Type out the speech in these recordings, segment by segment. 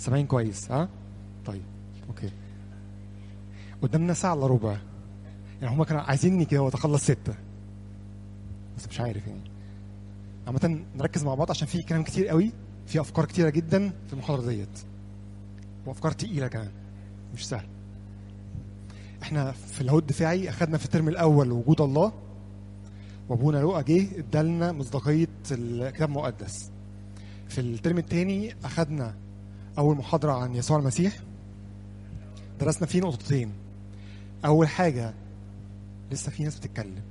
سامعين كويس ها طيب اوكي قدامنا ساعه الا ربع يعني هما كانوا عايزيني كده واتخلص ستة بس مش عارف يعني عامة نركز مع بعض عشان في كلام كتير قوي في افكار كتيرة جدا في المحاضرة ديت وافكار تقيلة كمان مش سهل احنا في الهود الدفاعي اخدنا في الترم الاول وجود الله وابونا لوقا جه ادالنا مصداقية الكتاب المقدس في الترم الثاني اخدنا اول محاضرة عن يسوع المسيح درسنا فيه نقطتين اول حاجة لسه في ناس بتتكلم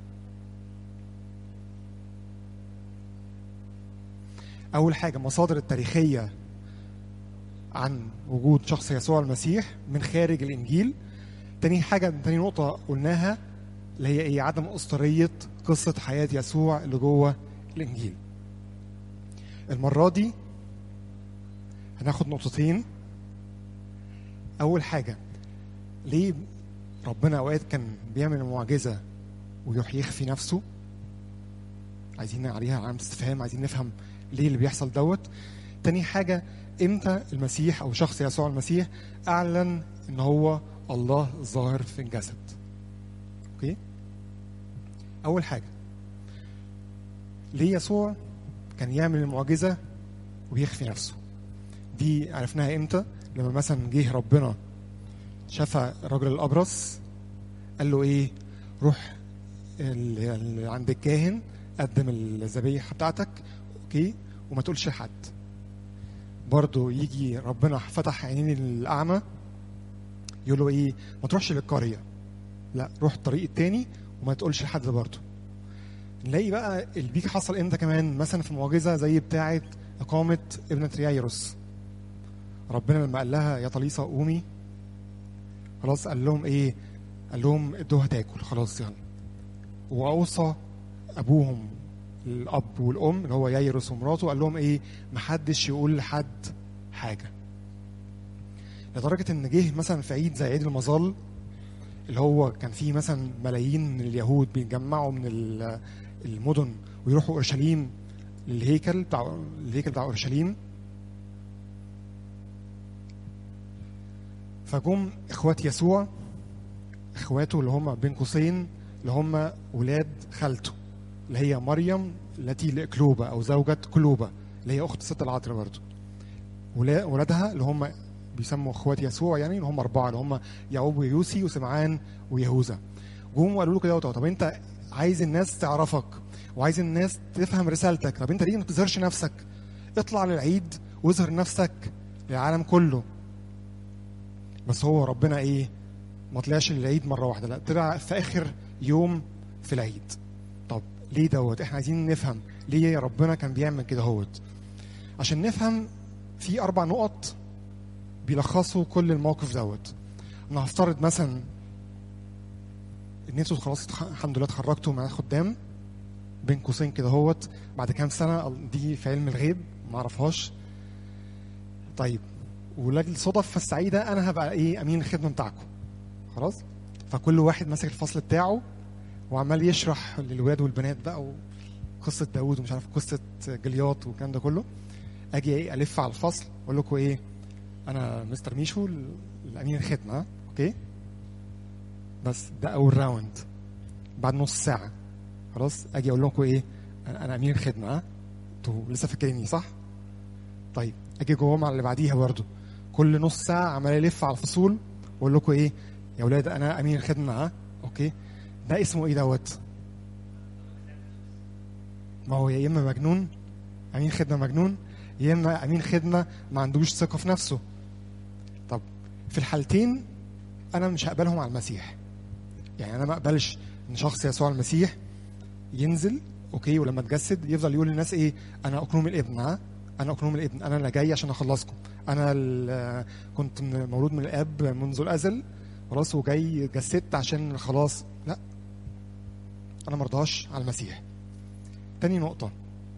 أول حاجة مصادر التاريخية عن وجود شخص يسوع المسيح من خارج الإنجيل تاني حاجة تاني نقطة قلناها اللي هي إيه عدم أسطورية قصة حياة يسوع اللي جوه الإنجيل المرة دي هناخد نقطتين أول حاجة ليه ربنا أوقات كان بيعمل معجزة ويروح يخفي نفسه عايزين عليها علامة استفهام عايزين نفهم ليه اللي بيحصل دوت تاني حاجة امتى المسيح او شخص يسوع المسيح اعلن ان هو الله الظاهر في الجسد اوكي اول حاجة ليه يسوع كان يعمل المعجزة ويخفي نفسه دي عرفناها امتى لما مثلا جه ربنا شاف الراجل الابرص قال له ايه روح اللي عند الكاهن قدم الذبيحه بتاعتك اوكي وما تقولش لحد برضه يجي ربنا فتح عينين الاعمى يقول له ايه ما تروحش للقريه لا روح الطريق التاني وما تقولش لحد برضه نلاقي بقى اللي بيجي حصل امتى كمان مثلا في معجزه زي بتاعه اقامه ابنه ريايروس ربنا لما قال لها يا طليصه قومي خلاص قال لهم ايه قال لهم ادوها تاكل خلاص يلا واوصى ابوهم الاب والام اللي هو يايروس ومراته قال لهم ايه محدش يقول لحد حاجه لدرجه ان جه مثلا في عيد زي عيد المظال اللي هو كان فيه مثلا ملايين من اليهود بيتجمعوا من المدن ويروحوا اورشليم للهيكل بتاع الهيكل بتاع اورشليم فجم اخوات يسوع اخواته اللي هم بين قوسين اللي هم ولاد خالته اللي هي مريم التي لكلوبة او زوجة كلوبة اللي هي اخت ست العذراء برضه ولادها اللي هم بيسموا اخوات يسوع يعني اللي هم اربعه اللي هم يعقوب ويوسي وسمعان ويهوذا جم وقالوا له كده طب انت عايز الناس تعرفك وعايز الناس تفهم رسالتك طب انت ليه ما تظهرش نفسك اطلع للعيد واظهر نفسك للعالم كله بس هو ربنا ايه ما طلعش للعيد مره واحده لا طلع في اخر يوم في العيد طب ليه دوت احنا عايزين نفهم ليه ربنا كان بيعمل كده هوت عشان نفهم في اربع نقط بيلخصوا كل الموقف دوت انا هفترض مثلا ان انتوا خلاص الحمد لله اتخرجتوا مع خدام بين قوسين كده هوت بعد كام سنه دي في علم الغيب ما اعرفهاش طيب ولاجل الصدف السعيده انا هبقى ايه امين الخدمه بتاعكم خلاص فكل واحد ماسك الفصل بتاعه وعمال يشرح للولاد والبنات بقى قصه داوود ومش عارف قصه جلياط والكلام ده كله اجي ايه الف على الفصل اقول لكم ايه انا مستر ميشو الامين الخدمه اوكي بس ده اول راوند بعد نص ساعه خلاص اجي اقول لكم ايه انا امين الخدمه انتوا لسه فاكريني صح طيب اجي جوه مع اللي بعديها برضو كل نص ساعه عمال الف على الفصول واقول لكم ايه يا اولاد انا امين الخدمه ها اوكي ده اسمه ايه دوت ما هو يا اما مجنون امين خدمه مجنون يا اما امين خدمه ما عندوش ثقه في نفسه طب في الحالتين انا مش هقبلهم على المسيح يعني انا ما اقبلش ان شخص يسوع المسيح ينزل اوكي ولما اتجسد يفضل يقول للناس ايه انا اقنوم الابن ها انا اقنوم الابن انا اللي جاي عشان اخلصكم انا اللي كنت مولود من الاب منذ الازل خلاص وجاي جسدت عشان خلاص لا انا مرضاش على المسيح تاني نقطه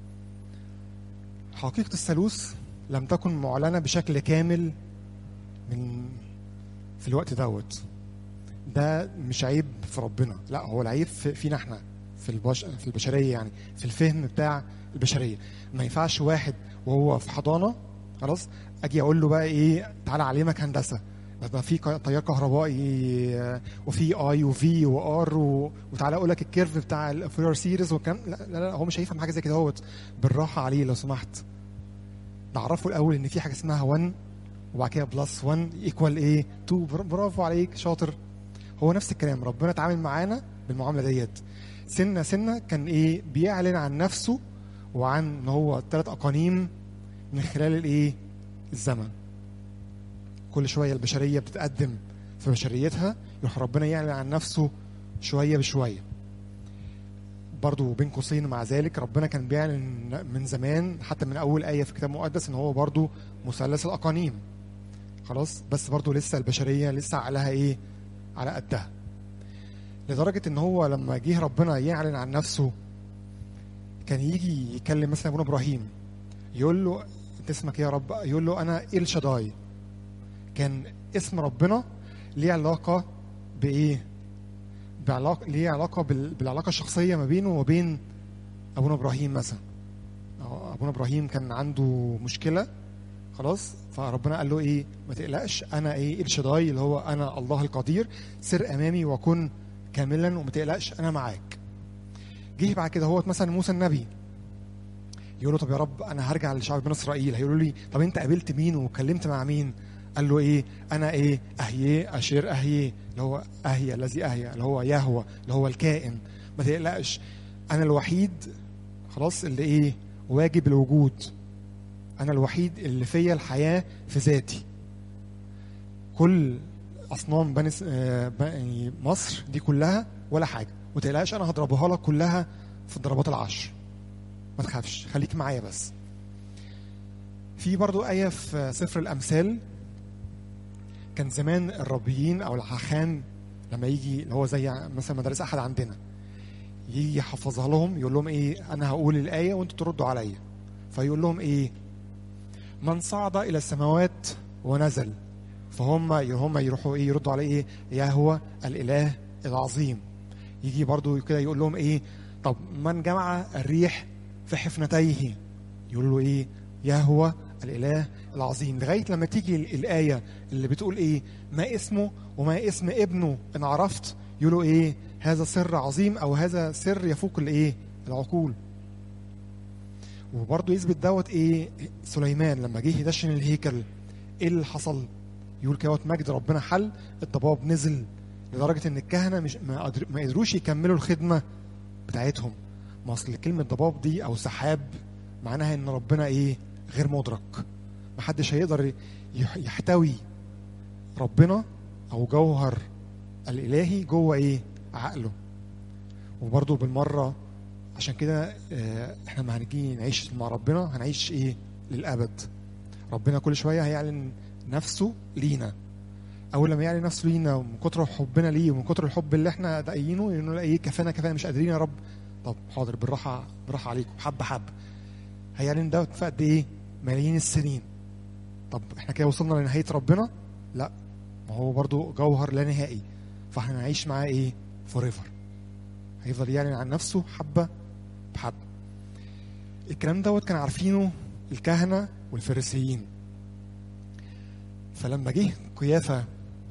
حقيقه الثالوث لم تكن معلنه بشكل كامل من في الوقت دوت ده مش عيب في ربنا لا هو العيب في فينا احنا في البش... في البشريه يعني في الفهم بتاع البشريه ما ينفعش واحد وهو في حضانه خلاص اجي اقول له بقى ايه تعالى اعلمك هندسه ده في ك- تيار كهربائي آه، وفي اي وفي وار و... وتعالى اقول لك الكيرف بتاع الفورير سيريز والكلام لا, لا لا هو مش هيفهم حاجه زي كده اهوت بالراحه عليه لو سمحت نعرفه الاول ان في حاجه اسمها 1 وبعد كده بلس 1 ايكوال ايه 2 بر- برافو عليك شاطر هو نفس الكلام ربنا اتعامل معانا بالمعامله ديت سنه سنه كان ايه بيعلن عن نفسه وعن ان هو ثلاث اقانيم من خلال الايه الزمن كل شويه البشريه بتتقدم في بشريتها يروح ربنا يعلن عن نفسه شويه بشويه برضو بين قوسين مع ذلك ربنا كان بيعلن من زمان حتى من اول ايه في الكتاب المقدس ان هو برضو مثلث الاقانيم خلاص بس برضو لسه البشريه لسه عليها ايه على قدها لدرجه ان هو لما جه ربنا يعلن عن نفسه كان يجي يكلم مثلا ابونا ابراهيم يقول له انت اسمك إيه يا رب يقول له انا ال شداي كان اسم ربنا ليه علاقه بايه بعلاقه ليه علاقه بال... بالعلاقه الشخصيه ما بينه وبين ابونا ابراهيم مثلا أو ابونا ابراهيم كان عنده مشكله خلاص فربنا قال له ايه ما تقلقش انا ايه الشداي اللي هو انا الله القدير سر امامي وكن كاملا وما تقلقش انا معاك جه بعد كده هو مثلا موسى النبي يقول له طب يا رب انا هرجع لشعب بني اسرائيل هيقولوا لي طب انت قابلت مين وكلمت مع مين قال له ايه انا ايه اهيه اشير اهيه اللي هو اهيا الذي اهيا اللي هو يهوى اللي هو الكائن ما تقلقش انا الوحيد خلاص اللي ايه واجب الوجود انا الوحيد اللي فيا الحياه في ذاتي كل اصنام بني س- آه، بني مصر دي كلها ولا حاجه ما تقلقش انا هضربها لك كلها في الضربات العشر ما تخافش خليك معايا بس في برضو آية في سفر الأمثال كان زمان الربيين أو الحاخام لما يجي اللي هو زي مثلا مدارس أحد عندنا يجي يحفظها لهم يقول لهم إيه أنا هقول الآية وأنتوا تردوا عليا فيقول لهم إيه من صعد إلى السماوات ونزل فهم هم يروحوا إيه يردوا عليه إيه يهوى الإله العظيم يجي برضو كده يقول لهم إيه طب من جمع الريح في حفنتيه يقول له ايه يهوى الاله العظيم لغايه لما تيجي ال- الايه اللي بتقول ايه ما اسمه وما اسم ابنه ان عرفت يقولوا ايه هذا سر عظيم او هذا سر يفوق الايه العقول وبرضه يثبت دوت ايه سليمان لما جه يدشن الهيكل ايه اللي حصل يقول كده مجد ربنا حل الضباب نزل لدرجه ان الكهنه مش ما, قدر ما قدروش يكملوا الخدمه بتاعتهم ما اصل كلمه ضباب دي او سحاب معناها ان ربنا ايه غير مدرك محدش هيقدر يح- يحتوي ربنا او جوهر الالهي جوه ايه عقله وبرضه بالمره عشان كده آه، احنا ما هنيجي نعيش مع ربنا هنعيش ايه للابد ربنا كل شويه هيعلن نفسه لينا اول لما يعلن نفسه لينا ومن كتر حبنا ليه ومن كتر الحب اللي احنا داقيينه انه ايه كفانا كفانا مش قادرين يا رب طب حاضر بالراحه بالراحه عليكم حبه حبه هيعلن ده في قد ايه ملايين السنين طب احنا كده وصلنا لنهايه ربنا لا ما هو برضو جوهر لا نهائي فاحنا هنعيش معاه ايه فور ايفر هيفضل يعلن عن نفسه حبه بحبه الكلام دوت كان عارفينه الكهنه والفريسيين فلما جه قيافه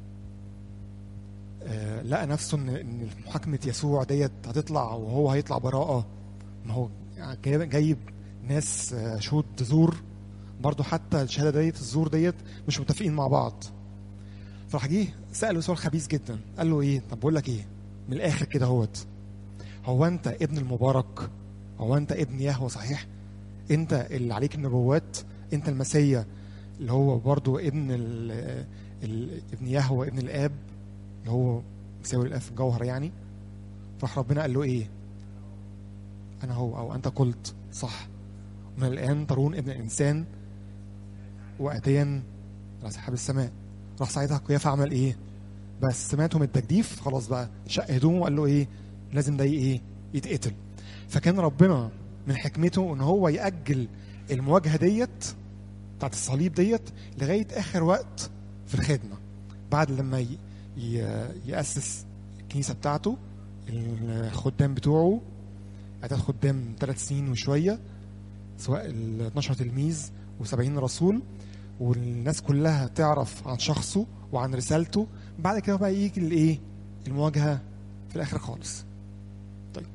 آه، لقى نفسه ان ان محاكمه يسوع ديت هتطلع وهو هيطلع براءه ما هو جايب, جايب ناس آه، شهود زور برضه حتى الشهاده ديت الزور ديت مش متفقين مع بعض فراح جه ساله سؤال خبيث جدا قال له ايه طب بقول لك ايه من الاخر كده اهوت هو انت ابن المبارك هو انت ابن يهوه صحيح انت اللي عليك النبوات انت المسيا اللي هو برضو ابن ال ال ابن يهوه ابن الاب اللي هو مساوي الاب في الجوهر يعني راح ربنا قال له ايه انا هو او انت قلت صح من الان ترون ابن الانسان واتيا على سحاب السماء راح ساعتها قيافه عمل ايه بس سمعتهم التجديف خلاص بقى شق هدومه وقال له ايه لازم ده ايه يتقتل فكان ربنا من حكمته ان هو ياجل المواجهه ديت بتاعت الصليب ديت لغايه اخر وقت في الخدمه بعد لما ي... ي... ياسس الكنيسه بتاعته الخدام بتوعه عدد خدام ثلاث سنين وشويه سواء ال 12 تلميذ و70 رسول والناس كلها تعرف عن شخصه وعن رسالته بعد كده بقى يجي الايه المواجهه في الاخر خالص طيب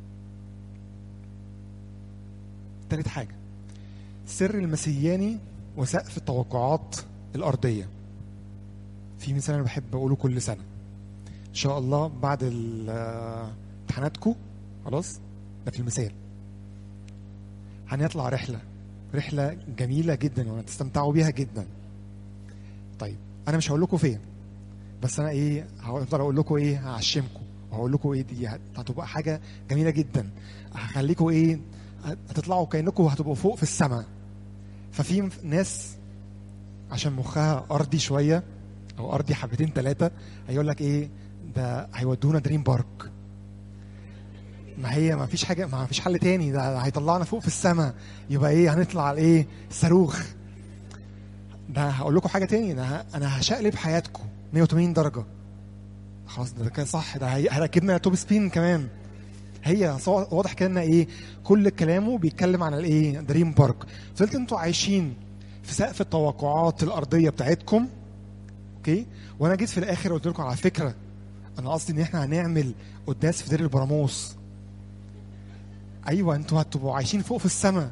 تالت حاجه سر المسياني وسقف التوقعات الارضيه في مثال انا بحب اقوله كل سنه ان شاء الله بعد ال- آه، امتحاناتكم خلاص ده في المثال هنطلع رحله رحله جميله جدا وهتستمتعوا بيها جدا طيب انا مش هقول لكم فين بس انا ايه هقدر اقول لكم ايه هعشمكم وهقول لكم ايه دي هت- هتبقى حاجه جميله جدا هخليكم ايه هتطلعوا كانكم هتبقوا فوق في السماء ففي ناس عشان مخها ارضي شويه او ارضي حبتين ثلاثه هيقول لك ايه ده هيودونا دريم بارك ما هي ما فيش حاجه ما فيش حل تاني ده هيطلعنا فوق في السماء يبقى ايه هنطلع على ايه صاروخ ده هقول لكم حاجه تاني انا ه- انا هشقلب حياتكم 180 درجه خلاص ده كده صح ده هي- هركبنا توب سبين كمان هي صو- واضح كده ان ايه كل كلامه بيتكلم عن الايه دريم بارك فضلت انتوا عايشين في سقف التوقعات الارضيه بتاعتكم اوكي وانا جيت في الاخر قلت لكم على فكره انا قصدي ان احنا هنعمل قداس في دير البراموس ايوه انتوا هتبقوا عايشين فوق في السماء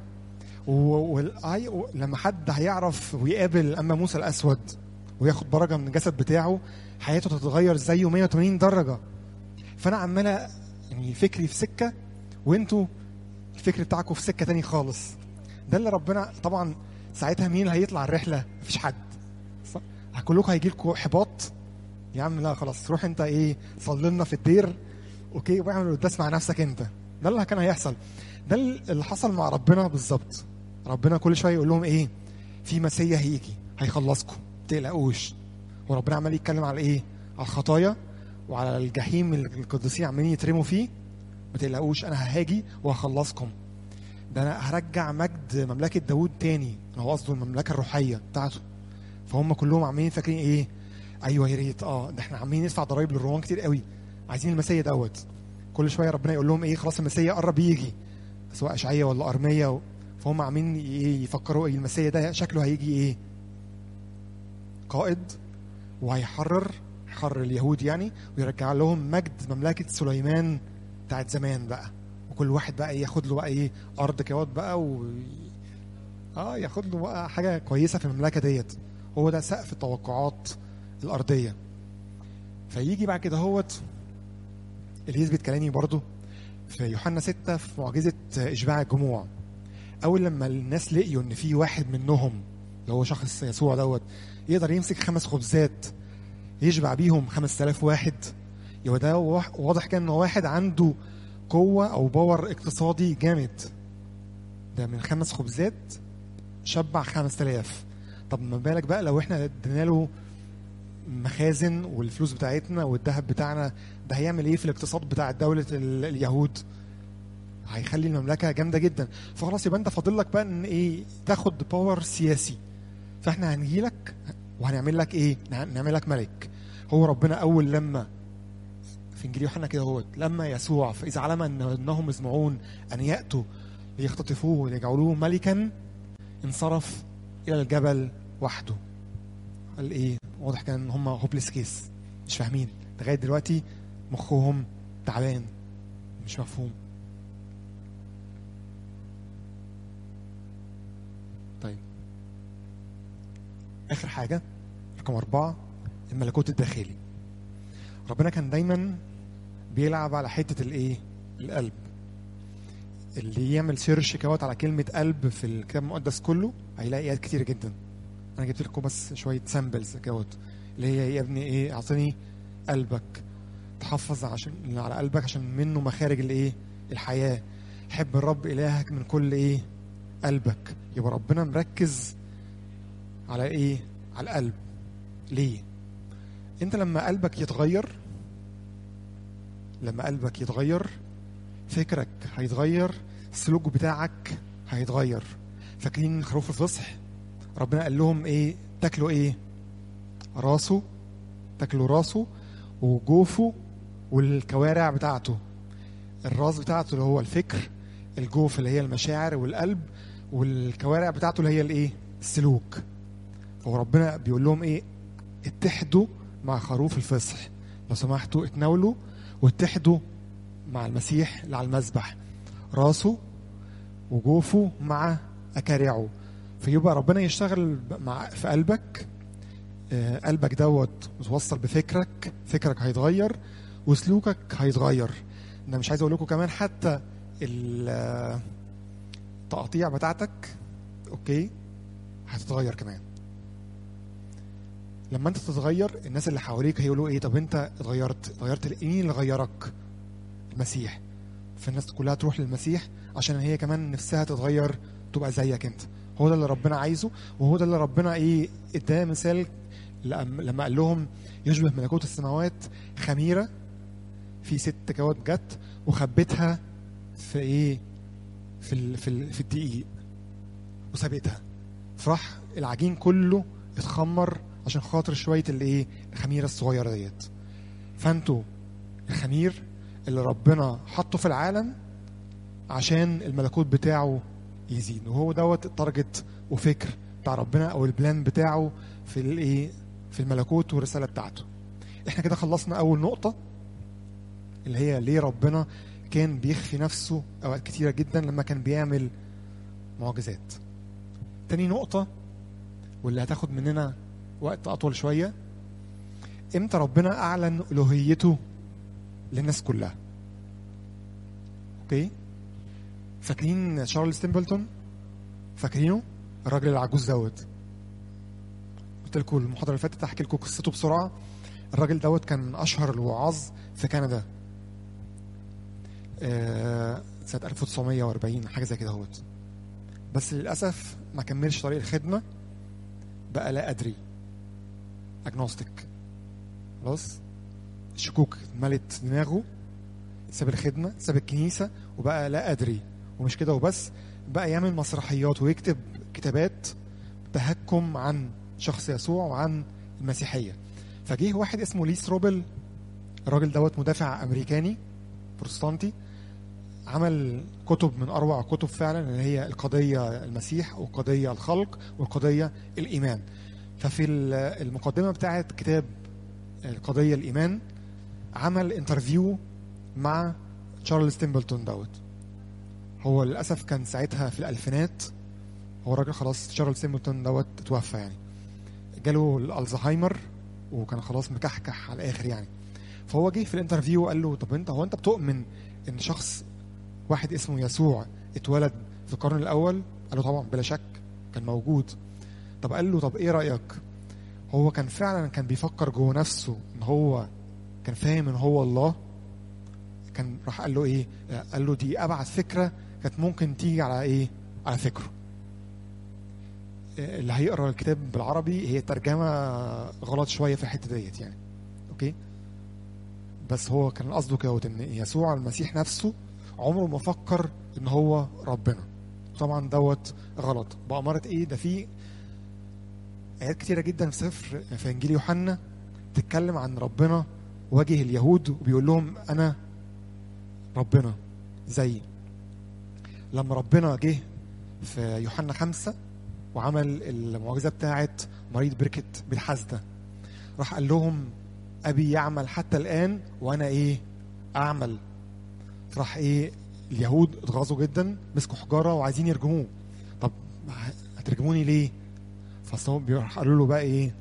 ولما حد هيعرف ويقابل اما موسى الاسود وياخد بركه من الجسد بتاعه حياته تتغير زيه 180 درجه فانا عمال يعني فكري في سكه وانتوا الفكر بتاعكم في سكه تاني خالص ده اللي ربنا طبعا ساعتها مين اللي هيطلع الرحله مفيش حد صح؟ كلكم هيجي لكم احباط يا عم لا خلاص روح انت ايه صلي لنا في الدير اوكي واعمل القداس مع نفسك انت ده اللي كان هيحصل ده اللي حصل مع ربنا بالظبط ربنا كل شويه يقول لهم ايه في مسيا هيجي هيخلصكم ما تقلقوش وربنا عمال يتكلم على ايه على الخطايا وعلى الجحيم اللي القديسين عمالين يترموا فيه ما تقلقوش انا هاجي وهخلصكم ده انا هرجع مجد مملكه داوود تاني هو قصده المملكه الروحيه بتاعته فهم كلهم عمالين فاكرين ايه ايوه يا ريت اه ده احنا عمالين ندفع ضرايب للرومان كتير قوي عايزين المسيا دوت كل شويه ربنا يقول لهم ايه خلاص المسيا قرب يجي سواء اشعياء ولا ارميه و... فهم عاملين ايه يفكروا ايه المسيا ده شكله هيجي ايه قائد وهيحرر يحرر اليهود يعني ويرجع لهم مجد مملكه سليمان بتاعت زمان بقى وكل واحد بقى ياخد له بقى ايه ارض كوات بقى و اه ياخد له بقى حاجه كويسه في المملكه ديت هو ده سقف التوقعات الارضيه فيجي بعد كده هوت اللي يثبت كلامي برضو في يوحنا 6 في معجزه اشباع الجموع اول لما الناس لقيوا ان في واحد منهم اللي هو شخص يسوع دوت يقدر يمسك خمس خبزات يشبع بيهم 5000 واحد يبقى ده واضح كان انه واحد عنده قوه او باور اقتصادي جامد ده من خمس خبزات شبع 5000 طب ما بالك بقى لو احنا ادينا له مخازن والفلوس بتاعتنا والذهب بتاعنا ده هيعمل ايه في الاقتصاد بتاع دولة اليهود هيخلي المملكة جامدة جدا فخلاص يبقى انت فاضل لك بقى ان ايه تاخد باور سياسي فاحنا هنجي لك وهنعمل لك ايه نعمل لك ملك هو ربنا اول لما في انجيل يوحنا كده هو لما يسوع فاذا علم ان انهم يسمعون ان ياتوا ليختطفوه ويجعلوه ملكا انصرف الى الجبل وحده قال ايه واضح كان ان هم هوبليس كيس مش فاهمين لغايه دلوقتي مخهم تعبان مش مفهوم طيب اخر حاجه رقم اربعه الملكوت الداخلي ربنا كان دايما بيلعب على حته الايه القلب اللي يعمل سيرش كوت على كلمه قلب في الكتاب المقدس كله هيلاقي ايات كتير جدا انا جبت لكم بس شويه سامبلز كوت اللي هي يا ابني ايه اعطني قلبك تحفظ عشان على قلبك عشان منه مخارج الايه الحياه حب الرب الهك من كل ايه قلبك يبقى ربنا مركز على ايه على القلب ليه انت لما قلبك يتغير لما قلبك يتغير فكرك هيتغير السلوك بتاعك هيتغير فاكرين خروف الفصح ربنا قال لهم ايه تاكلوا ايه راسه تاكلوا راسه وجوفه والكوارع بتاعته الراس بتاعته اللي هو الفكر الجوف اللي هي المشاعر والقلب والكوارع بتاعته اللي هي الايه السلوك هو ربنا بيقول لهم ايه اتحدوا مع خروف الفصح لو سمحتوا اتناولوا واتحدوا مع المسيح اللي على المذبح راسه وجوفه مع أكارعه فيبقى ربنا يشتغل مع في قلبك آه، قلبك دوت متوصل بفكرك فكرك هيتغير وسلوكك هيتغير انا مش عايز اقول لكم كمان حتى ال- التقطيع بتاعتك اوكي هتتغير كمان لما انت تتغير الناس اللي حواليك هيقولوا ايه طب انت اتغيرت اتغيرت لإيه؟ مين اللي غيرك المسيح فالناس كلها تروح للمسيح عشان هي كمان نفسها تتغير تبقى زيك انت هو ده اللي ربنا عايزه وهو ده اللي ربنا ايه اداه مثال لما لما قال لهم يشبه ملكوت السماوات خميره في ست كوات جت وخبتها في ايه في ال في ال في الدقيق وسابتها فراح العجين كله اتخمر عشان خاطر شويه الايه الخميره الصغيره ديت فانتوا الخمير اللي ربنا حطه في العالم عشان الملكوت بتاعه يزيد وهو دوت التارجت وفكر بتاع ربنا او البلان بتاعه في الايه في الملكوت والرساله بتاعته احنا كده خلصنا اول نقطه اللي هي ليه ربنا كان بيخفي نفسه اوقات كتيره جدا لما كان بيعمل معجزات تاني نقطه واللي هتاخد مننا وقت اطول شويه امتى ربنا اعلن الوهيته للناس كلها اوكي فاكرين شارلز تيمبلتون فاكرينه الراجل العجوز دوت قلت لكم المحاضره اللي فاتت احكي لكم قصته بسرعه الراجل دوت كان من اشهر الوعاظ في كندا آه، سنه 1940 حاجه زي كده اهوت بس للاسف ما كملش طريق الخدمه بقى لا ادري اجنوستيك خلاص شكوك ملت دماغه ساب الخدمه ساب الكنيسه وبقى لا ادري ومش كده وبس بقى يعمل مسرحيات ويكتب كتابات تهكم عن شخص يسوع وعن المسيحيه فجه واحد اسمه ليس روبل الراجل دوت مدافع امريكاني بروتستانتي عمل كتب من اروع كتب فعلا اللي هي القضيه المسيح والقضيه الخلق والقضيه الايمان ففي ال- المقدمه بتاعه كتاب القضيه الايمان عمل انترفيو مع تشارلز تيمبلتون دوت هو للاسف كان ساعتها في الالفينات هو الراجل خلاص تشارلز تيمبلتون دوت اتوفى يعني جاله الالزهايمر وكان خلاص مكحكح على الاخر يعني فهو جه في الانترفيو وقال له طب انت هو انت بتؤمن ان شخص واحد اسمه يسوع اتولد في القرن الاول قال له طبعا بلا شك كان موجود طب قال له طب ايه رايك هو كان فعلا كان بيفكر جوه نفسه ان هو كان فاهم ان هو الله كان راح قال له ايه قال له دي ابعد فكره كانت ممكن تيجي على ايه على فكره اللي هيقرا الكتاب بالعربي هي ترجمه غلط شويه في الحته ديت يعني اوكي بس هو كان قصده كده ان يسوع المسيح نفسه عمره ما فكر ان هو ربنا طبعا دوت غلط بأمارة ايه ده في آيات كتيرة جدا في سفر في إنجيل يوحنا تتكلم عن ربنا واجه اليهود وبيقول لهم أنا ربنا زي لما ربنا جه في يوحنا خمسة وعمل المعجزة بتاعت مريض بركة بالحسدة راح قال لهم أبي يعمل حتى الآن وأنا إيه أعمل راح إيه اليهود اتغاظوا جدا مسكوا حجارة وعايزين يرجموه طب هترجموني ليه فاصل قالوا له بقى ايه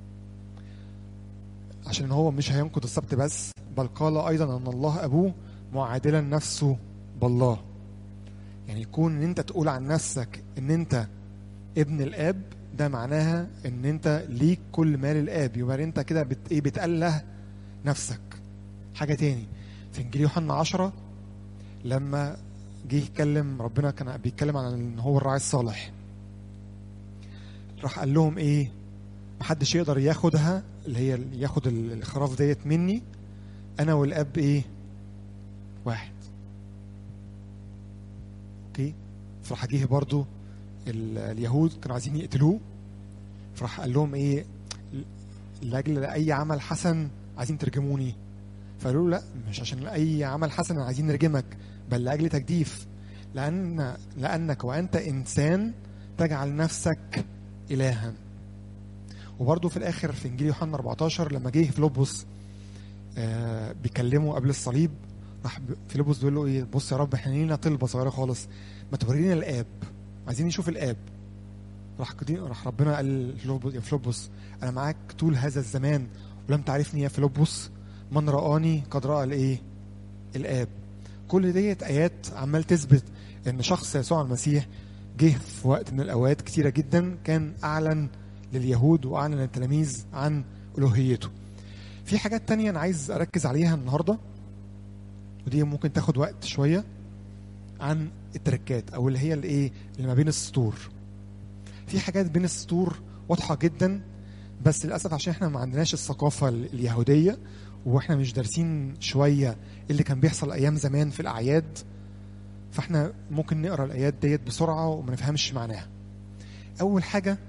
عشان هو مش هينقض السبت بس بل قال ايضا ان الله ابوه معادلا نفسه بالله يعني يكون ان انت تقول عن نفسك ان انت ابن الاب ده معناها ان انت ليك كل مال الاب يبقى انت كده بت ايه بتأله نفسك حاجه تاني في انجيل يوحنا 10 لما جه يتكلم ربنا كان بيتكلم عن ان هو الراعي الصالح راح قال لهم ايه محدش يقدر ياخدها اللي هي ياخد الخراف ديت مني انا والاب ايه واحد اوكي فراح جه برضو اليهود كانوا عايزين يقتلوه فراح قال لهم ايه لاجل اي عمل حسن عايزين ترجموني فقالوا له لا مش عشان اي عمل حسن عايزين نرجمك بل لاجل تجديف لان لانك وانت انسان تجعل نفسك إلها وبرده في الاخر في انجيل يوحنا 14 لما جه فيلبس آه بيكلمه قبل الصليب راح فيلبس بيقول له ايه بص يا رب احنا لينا طلبه صغيره خالص ما تورينا الاب عايزين نشوف الاب راح راح ربنا قال يا فيلبس انا معاك طول هذا الزمان ولم تعرفني يا فيلبس من رآني قد رأى الايه الاب كل ديت ايات عمال تثبت ان شخص يسوع المسيح جه في وقت من الاوقات كتيره جدا كان اعلن لليهود واعلن للتلاميذ عن الوهيته في حاجات تانية انا عايز اركز عليها النهارده ودي ممكن تاخد وقت شويه عن التركات او اللي هي الايه اللي ما بين السطور في حاجات بين السطور واضحه جدا بس للاسف عشان احنا ما عندناش الثقافه اليهوديه واحنا مش دارسين شويه اللي كان بيحصل ايام زمان في الاعياد فاحنا ممكن نقرا الايات ديت بسرعه وما نفهمش معناها اول حاجه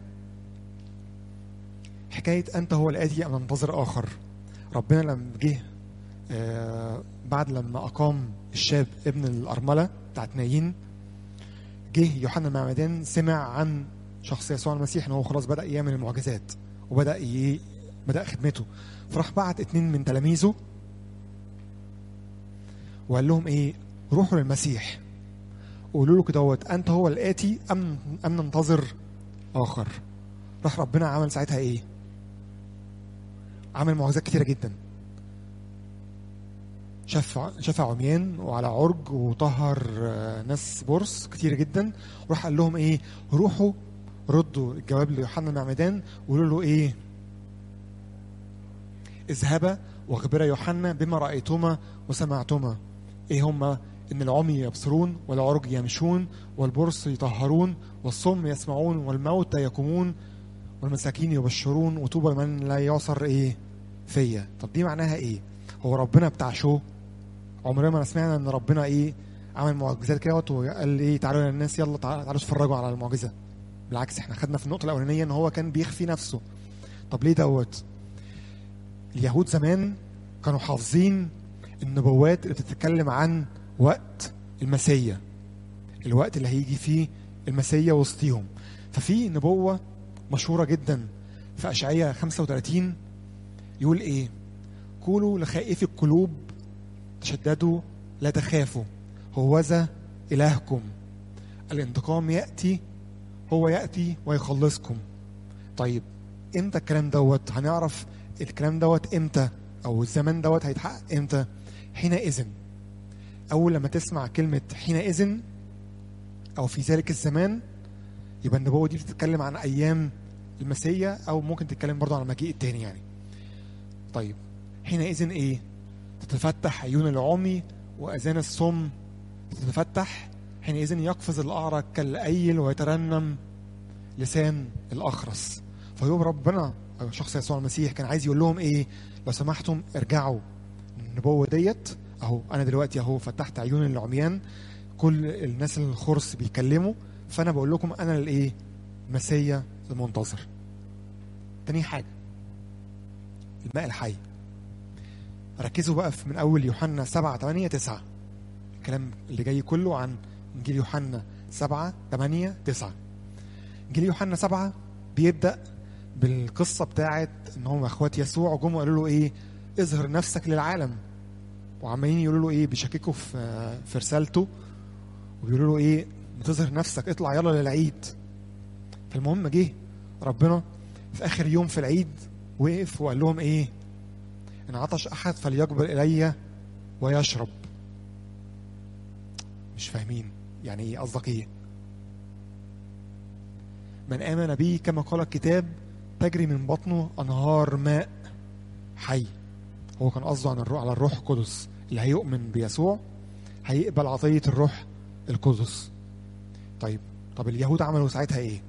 حكايه انت هو الاتي ام ننتظر اخر ربنا لما جه آه بعد لما اقام الشاب ابن الارمله بتاعت نايين جه يوحنا المعمدان سمع عن شخص يسوع المسيح ان هو خلاص بدا يعمل المعجزات وبدا ي... بدا خدمته فراح بعت اتنين من تلاميذه وقال لهم ايه روحوا للمسيح قولوا له كدهوت انت هو الاتي ام ام ننتظر اخر راح ربنا عمل ساعتها ايه عمل معجزات كتيره جدا شفع شفع عميان وعلى عرج وطهر ناس برص كتير جدا وراح قال لهم ايه روحوا ردوا الجواب ليوحنا المعمدان وقولوا له ايه اذهبا واخبرا يوحنا بما رايتما وسمعتما ايه هما ان العمي يبصرون والعرج يمشون والبرص يطهرون والصم يسمعون والموتى يقومون والمساكين يبشرون وطوبى من لا يعصر ايه فيا طب دي معناها ايه هو ربنا بتاع شو عمرنا ما سمعنا ان ربنا ايه عمل معجزات كده وقال ايه تعالوا يا الناس يلا تعالوا اتفرجوا على المعجزه بالعكس احنا خدنا في النقطه الاولانيه ان هو كان بيخفي نفسه طب ليه دوت اليهود زمان كانوا حافظين النبوات اللي بتتكلم عن وقت المسيا الوقت اللي هيجي فيه المسيا وسطيهم ففي نبوة مشهورة جدا في أشعية 35 يقول إيه قولوا لخائفي القلوب تشددوا لا تخافوا هوذا إلهكم الانتقام يأتي هو يأتي ويخلصكم طيب امتى الكلام دوت هنعرف الكلام دوت امتى او الزمان دوت هيتحقق امتى حينئذ اول لما تسمع كلمه حينئذ او في ذلك الزمان يبقى النبوه دي بتتكلم عن ايام المسيا او ممكن تتكلم برضه عن المجيء التاني يعني طيب حينئذ ايه تتفتح عيون العمي واذان الصم تتفتح حينئذ يقفز الاعرج كالايل ويترنم لسان الاخرس فيوم ربنا شخص يسوع المسيح كان عايز يقول لهم ايه لو سمحتم ارجعوا النبوه ديت اهو انا دلوقتي اهو فتحت عيون العميان كل الناس الخرس بيتكلموا فانا بقول لكم انا الايه مسيا المنتظر تاني حاجه الماء الحي ركزوا بقى في من اول يوحنا 7 8 9 الكلام اللي جاي كله عن انجيل يوحنا 7 8 9 انجيل يوحنا 7 بيبدا بالقصه بتاعت ان هم اخوات يسوع جم وقالوا له ايه اظهر نفسك للعالم وعمالين يقولوا له ايه بيشككوا في في رسالته وبيقولوا له ايه بتظهر نفسك اطلع يلا للعيد فالمهم جه ربنا في اخر يوم في العيد وقف وقال لهم ايه ان عطش احد فليقبل الي ويشرب مش فاهمين يعني ايه قصدك ايه من امن بي كما قال الكتاب تجري من بطنه انهار ماء حي هو كان قصده عن الروح على الروح القدس اللي هيؤمن بيسوع هيقبل عطيه الروح القدس طيب طب اليهود عملوا ساعتها ايه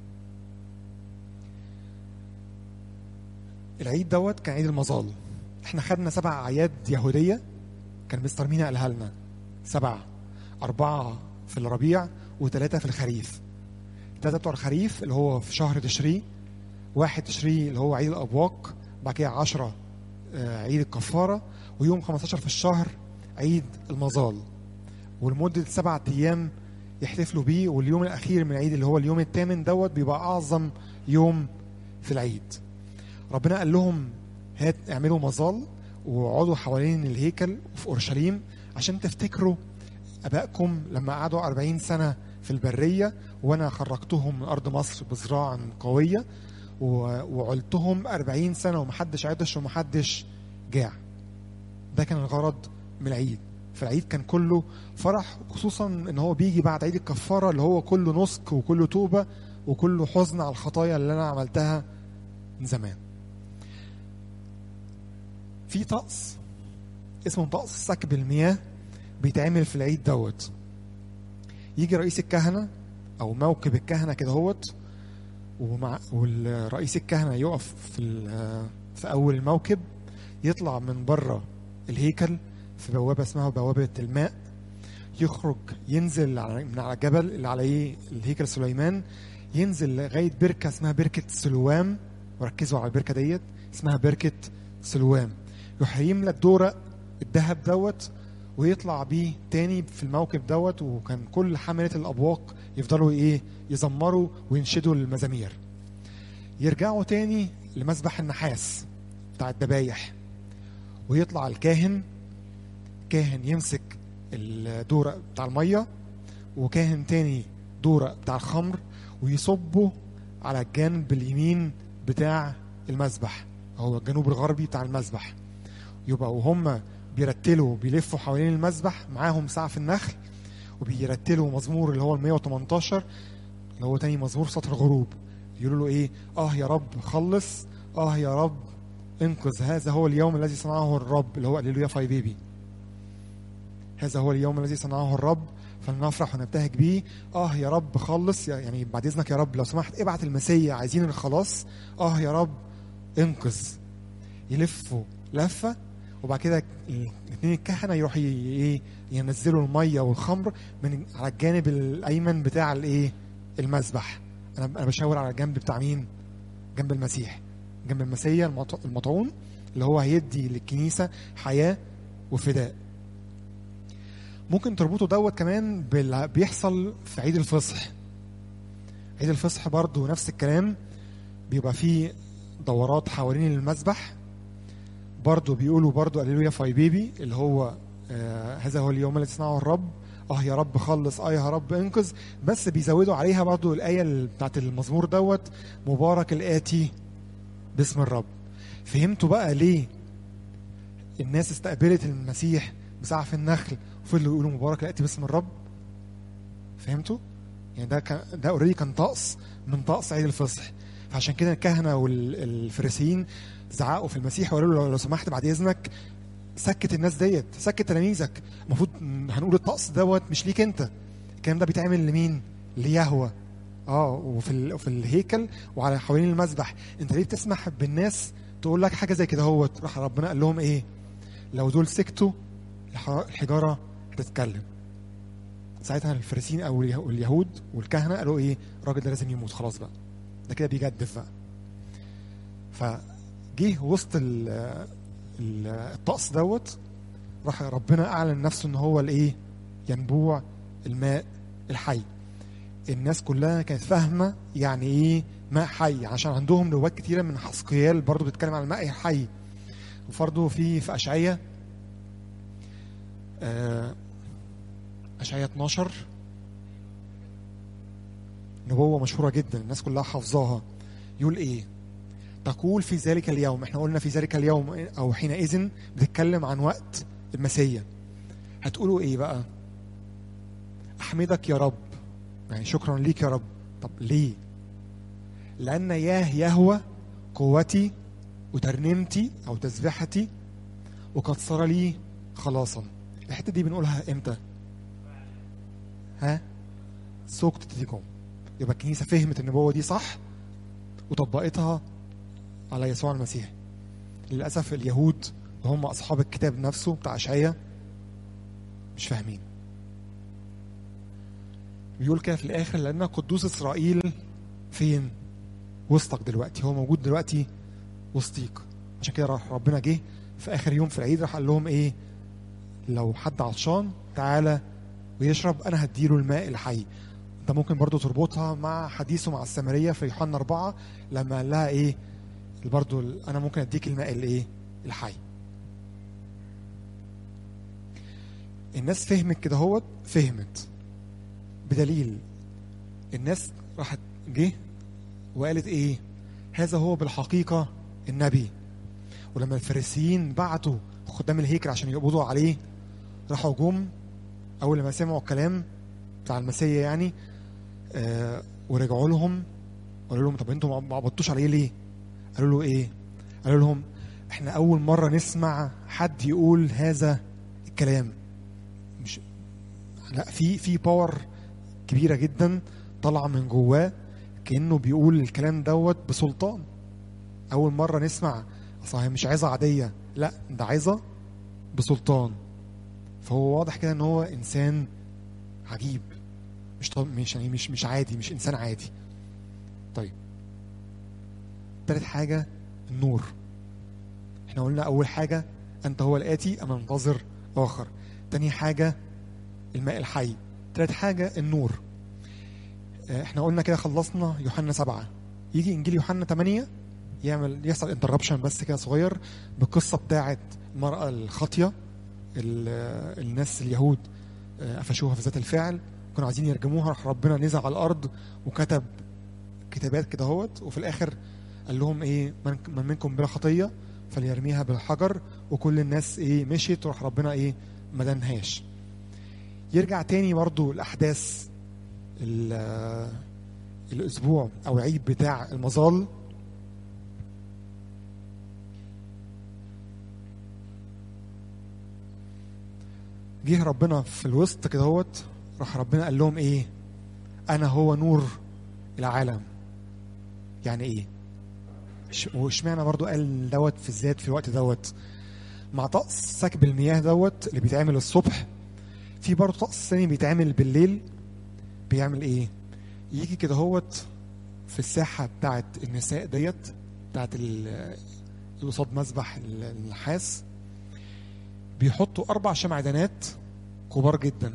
العيد دوت كان عيد المظال احنا خدنا سبع اعياد يهوديه كان مستر مينا قالها لنا سبعه اربعه في الربيع وثلاثه في الخريف الثلاثه بتوع الخريف اللي هو في شهر تشري واحد تشري اللي هو عيد الابواق بعد كده 10 عيد الكفاره ويوم 15 في الشهر عيد المظال ولمده سبعة ايام يحتفلوا بيه واليوم الاخير من العيد اللي هو اليوم الثامن دوت بيبقى اعظم يوم في العيد ربنا قال لهم هات اعملوا مظال واقعدوا حوالين الهيكل في اورشليم عشان تفتكروا ابائكم لما قعدوا 40 سنه في البريه وانا خرجتهم من ارض مصر بذراع قويه و- وعلتهم 40 سنه ومحدش عطش ومحدش جاع ده كان الغرض من العيد فالعيد كان كله فرح خصوصا ان هو بيجي بعد عيد الكفاره اللي هو كله نسك وكله توبه وكله حزن على الخطايا اللي انا عملتها من زمان في طقس اسمه طقس سكب المياه بيتعمل في العيد دوت يجي رئيس الكهنه او موكب الكهنه كده هوت ومع والرئيس الكهنه يقف في ال- في اول الموكب يطلع من بره الهيكل في بوابه اسمها بوابه الماء يخرج ينزل على- من على الجبل اللي عليه الهيكل سليمان ينزل لغايه بركه اسمها بركه سلوام وركزوا على البركه ديت اسمها بركه سلوام يروح يملى الدورق الذهب دوت ويطلع بيه تاني في الموكب دوت وكان كل حملة الأبواق يفضلوا إيه يزمروا وينشدوا المزامير يرجعوا تاني لمسبح النحاس بتاع الذبايح ويطلع الكاهن كاهن يمسك الدورق بتاع المية وكاهن تاني دورق بتاع الخمر ويصبه على الجانب اليمين بتاع المسبح هو الجنوب الغربي بتاع المسبح يبقى وهم بيرتلوا بيلفوا حوالين المسبح معاهم سقف النخل وبيرتلوا مزمور اللي هو ال 118 اللي هو تاني مزمور سطر الغروب يقولوا له ايه اه يا رب خلص اه يا رب انقذ هذا هو اليوم الذي صنعه الرب اللي هو هللويا فاي بيبي هذا هو اليوم الذي صنعه الرب فلنفرح ونبتهج بيه اه يا رب خلص يعني بعد اذنك يا رب لو سمحت ابعت المسيا عايزين الخلاص اه يا رب انقذ يلفوا لفه وبعد كده الاثنين الكهنه يروحوا ي- ايه ينزلوا الميه والخمر من على الجانب الايمن بتاع الايه المذبح انا انا بشاور على الجنب بتاع مين جنب المسيح جنب المسيا المط- المطعون اللي هو هيدي للكنيسه حياه وفداء ممكن تربطوا دوت كمان باللي بيحصل في عيد الفصح عيد الفصح برضو نفس الكلام بيبقى فيه دورات حوالين المذبح برضو بيقولوا برضو هللويا فاي بيبي اللي هو آه هذا هو اليوم الذي صنعه الرب اه يا رب خلص اه يا رب انقذ بس بيزودوا عليها برضو الآية ال- بتاعت المزمور دوت مبارك الآتي باسم الرب فهمتوا بقى ليه الناس استقبلت المسيح بسعف النخل وفضلوا يقولوا مبارك الآتي باسم الرب فهمتوا يعني ده كان ده اوريدي كان طقس من طقس عيد الفصح فعشان كده الكهنه والفريسيين زعقوا في المسيح وقالوا له لو سمحت بعد اذنك سكت الناس ديت سكت تلاميذك المفروض هنقول الطقس دوت مش ليك انت الكلام ده بيتعمل لمين ليهوى اه وفي ال... في الهيكل وعلى حوالين المذبح انت ليه بتسمح بالناس تقول لك حاجه زي كده هوت راح ربنا قال لهم ايه لو دول سكتوا الح- الحجاره هتتكلم ساعتها الفريسيين او اليه- اليهود والكهنه قالوا ايه الراجل ده لازم يموت خلاص بقى ده كده بيجدف بقى فجه وسط ال- ال- الطقس دوت راح ربنا اعلن نفسه ان هو الايه ينبوع الماء الحي الناس كلها كانت فاهمه يعني ايه ماء حي عشان عندهم نبوات كتيره من حسقيال برضو بتتكلم عن الماء الحي وبرضه في في اشعياء آه، اشعياء 12 نبوة مشهورة جدا الناس كلها حافظاها يقول ايه تقول في ذلك اليوم احنا قلنا في ذلك اليوم او حينئذ بتتكلم عن وقت المسيا هتقولوا ايه بقى احمدك يا رب يعني شكرا ليك يا رب طب ليه لان ياه يهوى قوتي وترنيمتي او تسبيحتي وقد صار لي خلاصا الحته دي بنقولها امتى ها سوق تتيكم يبقى الكنيسه فهمت النبوه دي صح وطبقتها على يسوع المسيح للاسف اليهود وهم اصحاب الكتاب نفسه بتاع اشعياء مش فاهمين بيقول كده في الاخر لان قدوس اسرائيل فين وسطك دلوقتي هو موجود دلوقتي وسطيك عشان كده راح ربنا جه في اخر يوم في العيد راح قال لهم ايه لو حد عطشان تعالى ويشرب انا هديله الماء الحي انت ممكن برضو تربطها مع حديثه مع السامريه في يوحنا أربعة لما قال لها ايه برضو ال- انا ممكن اديك الماء الايه الحي الناس فهمت كده هوت فهمت بدليل الناس راحت جه وقالت ايه هذا هو بالحقيقة النبي ولما الفريسيين بعتوا خدام الهيكل عشان يقبضوا عليه راحوا جم اول لما سمعوا الكلام بتاع المسيا يعني آه ورجعوا لهم قالوا لهم طب انتوا ما قبضتوش عليه ليه قالوا له ايه قالوا لهم احنا اول مره نسمع حد يقول هذا الكلام مش لا في في باور كبيره جدا طالعه من جواه كانه بيقول الكلام دوت بسلطان اول مره نسمع اصل هي مش عظه عاديه لا ده عظه بسلطان فهو واضح كده ان هو انسان عجيب مش طب مش يعني مش مش عادي مش انسان عادي طيب تالت حاجه النور احنا قلنا اول حاجه انت هو الاتي انا منتظر اخر تاني حاجه الماء الحي تالت حاجه النور آه، احنا قلنا كده خلصنا يوحنا سبعة يجي انجيل يوحنا 8 يعمل يحصل انتربشن بس كده صغير بالقصه بتاعه المراه الخاطيه ال- الناس اليهود آه، قفشوها في ذات الفعل كانوا عايزين يرجموها راح ربنا نزل على الارض وكتب كتابات كده هوت وفي الاخر قال لهم ايه من, من منكم بلا خطيه فليرميها بالحجر وكل الناس ايه مشيت وراح ربنا ايه ما دنهاش يرجع تاني برضو الاحداث ال- الاسبوع او العيد بتاع المظال جه ربنا في الوسط كده هوت راح ربنا قال لهم ايه انا هو نور العالم يعني ايه ش- واشمعنى برضو قال دوت في الذات في الوقت دوت مع طقس سكب المياه دوت اللي بيتعمل الصبح في برضو طقس ثاني بيتعمل بالليل بيعمل ايه يجي كده هوت في الساحة بتاعت النساء ديت بتاعت ال- اللي قصاد مسبح ال- النحاس بيحطوا أربع شمعدانات كبار جدا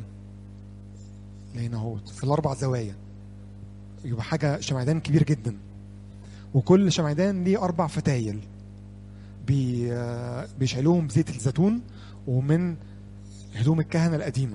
لهنا اهوت في الأربع زوايا يبقى حاجة شمعدان كبير جدا وكل شمعدان ليه أربع فتايل بي آه، بيشعلوهم بزيت الزيتون ومن هدوم الكهنة القديمة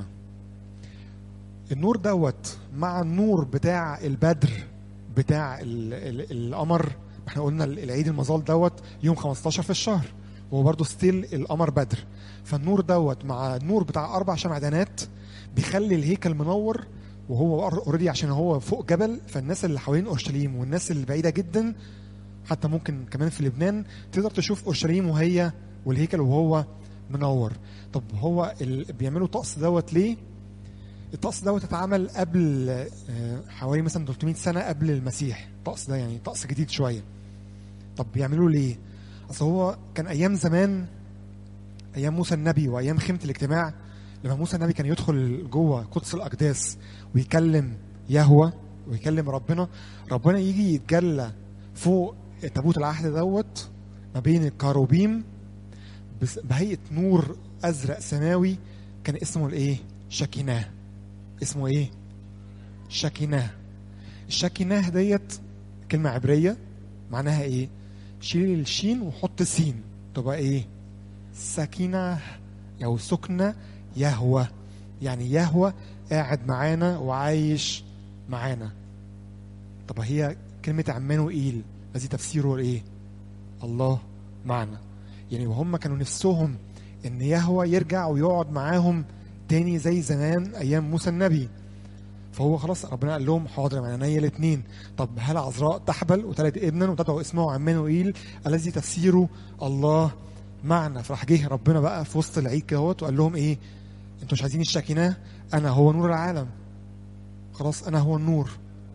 النور دوت مع النور بتاع البدر بتاع ال ال القمر احنا قلنا العيد المظال دوت يوم 15 في الشهر وهو برضه ستيل القمر بدر فالنور دوت مع النور بتاع اربع شمعدانات بيخلي الهيكل منور وهو اوريدي عشان هو فوق جبل فالناس اللي حوالين اورشليم والناس اللي بعيده جدا حتى ممكن كمان في لبنان تقدر تشوف اورشليم وهي والهيكل وهو منور طب هو ال... بيعملوا طقس دوت ليه الطقس دوت اتعمل قبل آه، حوالي مثلا 300 سنه قبل المسيح الطقس ده يعني طقس جديد شويه طب بيعملوه ليه اصل هو كان ايام زمان ايام موسى النبي وايام خيمه الاجتماع لما موسى النبي كان يدخل جوه قدس الاقداس ويكلم يهوه ويكلم ربنا ربنا يجي يتجلى فوق تابوت العهد دوت ما بين الكاروبيم بس- بهيئه نور ازرق سماوي كان اسمه الايه شكيناه اسمه ايه شكيناه الشكيناه ديت كلمه عبريه معناها ايه شيل الشين وحط سين تبقى ايه سكينة أو سكنة يهوى يعني يهوى قاعد معانا وعايش معانا طب هي كلمة عمانوئيل الذي تفسيره ايه الله معنا يعني وهم كانوا نفسهم ان يهوى يرجع ويقعد معاهم تاني زي زمان ايام موسى النبي فهو خلاص ربنا قال لهم حاضر من عينيا الاثنين طب هل عذراء تحبل وتلد ابنا وتدعو اسمه عمانوئيل الذي تفسيره الله معنا فراح جه ربنا بقى في وسط العيد كده اهوت وقال لهم ايه انتوا مش عايزين الشاكيناه انا هو نور العالم خلاص انا هو النور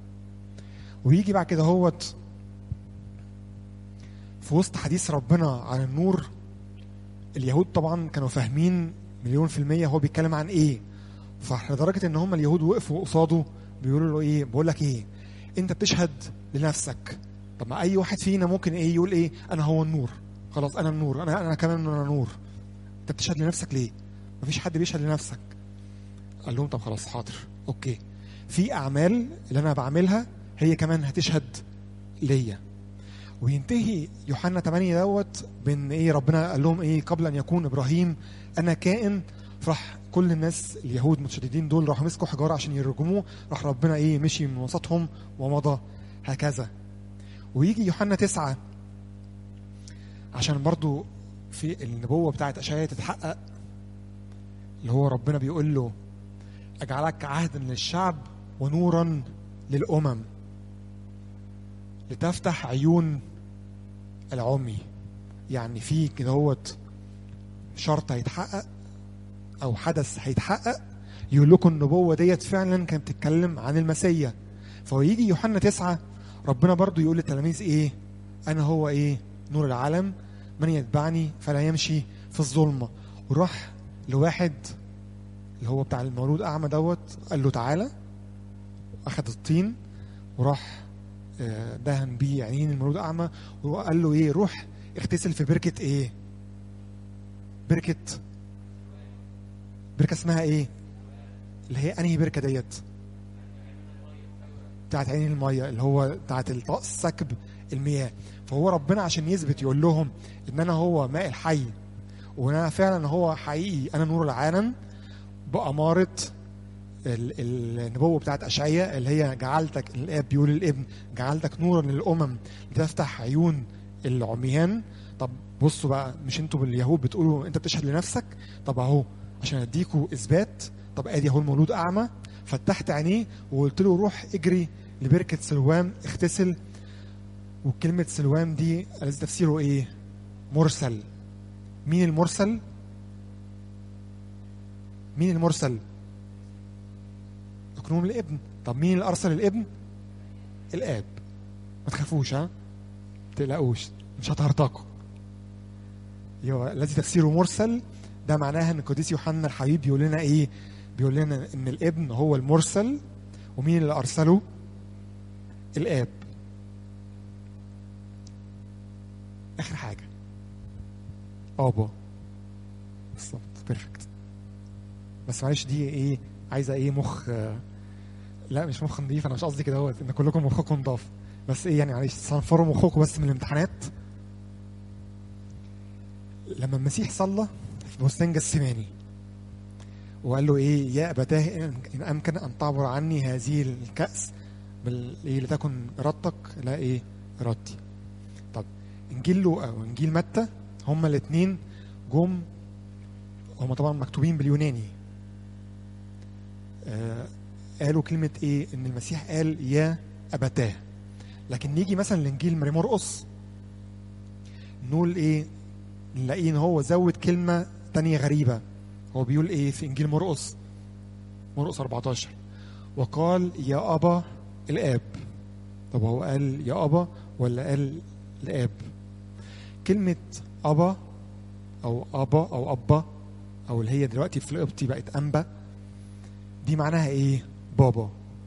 ويجي بعد كده هوت في وسط حديث ربنا عن النور اليهود طبعا كانوا فاهمين مليون في المية هو بيتكلم عن ايه فلدرجة ان هم اليهود وقفوا قصاده بيقولوا له ايه بقول لك ايه انت بتشهد لنفسك طب ما اي واحد فينا ممكن ايه يقول ايه انا هو النور خلاص انا النور انا انا كمان انا نور انت بتشهد لنفسك ليه مفيش حد بيشهد لنفسك قال لهم طب خلاص حاضر اوكي في اعمال اللي انا بعملها هي كمان هتشهد ليا وينتهي يوحنا 8 دوت بان ايه ربنا قال لهم ايه قبل ان يكون ابراهيم انا كائن راح كل الناس اليهود متشددين دول راحوا مسكوا حجاره عشان يرجموه راح ربنا ايه مشي من وسطهم ومضى هكذا ويجي يوحنا تسعة عشان برضو في النبوة بتاعت أشعياء تتحقق اللي هو ربنا بيقول له أجعلك عهدا للشعب ونورا للأمم لتفتح عيون العمي يعني في كده هوت شرط هيتحقق أو حدث هيتحقق يقول لكم النبوة ديت فعلا كانت بتتكلم عن المسيا فهو يجي يوحنا تسعة ربنا برضو يقول للتلاميذ ايه انا هو ايه نور العالم من يتبعني فلا يمشي في الظلمة وراح لواحد اللي هو بتاع المولود اعمى دوت قال له تعالى اخذ الطين وراح آه، دهن بيه عينين المولود اعمى وقال له ايه روح اغتسل في بركة ايه بركة بركة اسمها ايه اللي هي انهي بركة ديت بتاعت عين المية اللي هو بتاعت الطقس سكب المياه فهو ربنا عشان يثبت يقول لهم ان انا هو ماء الحي وان انا فعلا هو حقيقي انا نور العالم بأمارة ال- ال- النبوة بتاعت أشعياء اللي هي جعلتك الآب بيقول للابن جعلتك نورا للأمم لتفتح عيون العميان طب بصوا بقى مش انتوا باليهود بتقولوا انت بتشهد لنفسك طب اهو عشان اديكوا اثبات طب ادي اهو المولود اعمى فتحت عينيه وقلت له روح اجري لبركة سلوام اغتسل وكلمة سلوام دي الذي تفسيره ايه؟ مرسل مين المرسل؟ مين المرسل؟ اكرم الابن طب مين اللي ارسل الابن؟ الاب ما تخافوش ها؟ ما تقلقوش مش هتهرطقوا يبقى الذي تفسيره مرسل ده معناها ان القديس يوحنا الحبيب بيقول لنا ايه؟ بيقول لنا ان الابن هو المرسل ومين اللي ارسله؟ الاب اخر حاجه ابا بالظبط بيرفكت بس معلش دي ايه عايزه ايه مخ آه، لا مش مخ نضيف انا مش قصدي كده هو ان كلكم مخكم نضاف بس ايه يعني معلش صنفروا مخكم بس من الامتحانات لما المسيح صلى في بستان جسماني وقال له ايه يا ابتاه ان إن امكن ان تعبر عني هذه الكاس بال ايه لتكن ارادتك لا ايه ارادتي طب انجيل لوقا وانجيل متى هما الاثنين جم هما طبعا مكتوبين باليوناني آه قالوا كلمة ايه ان المسيح قال يا ابتاه لكن نيجي مثلا لانجيل ماري مرقس نقول ايه نلاقيه ان هو زود كلمة تانية غريبة هو بيقول ايه في انجيل مرقس مرقس 14 وقال يا ابا الاب طب هو قال يا ابا ولا قال الاب كلمة ابا او ابا او ابا او اللي هي دلوقتي في القبطي بقت انبا دي معناها ايه بابا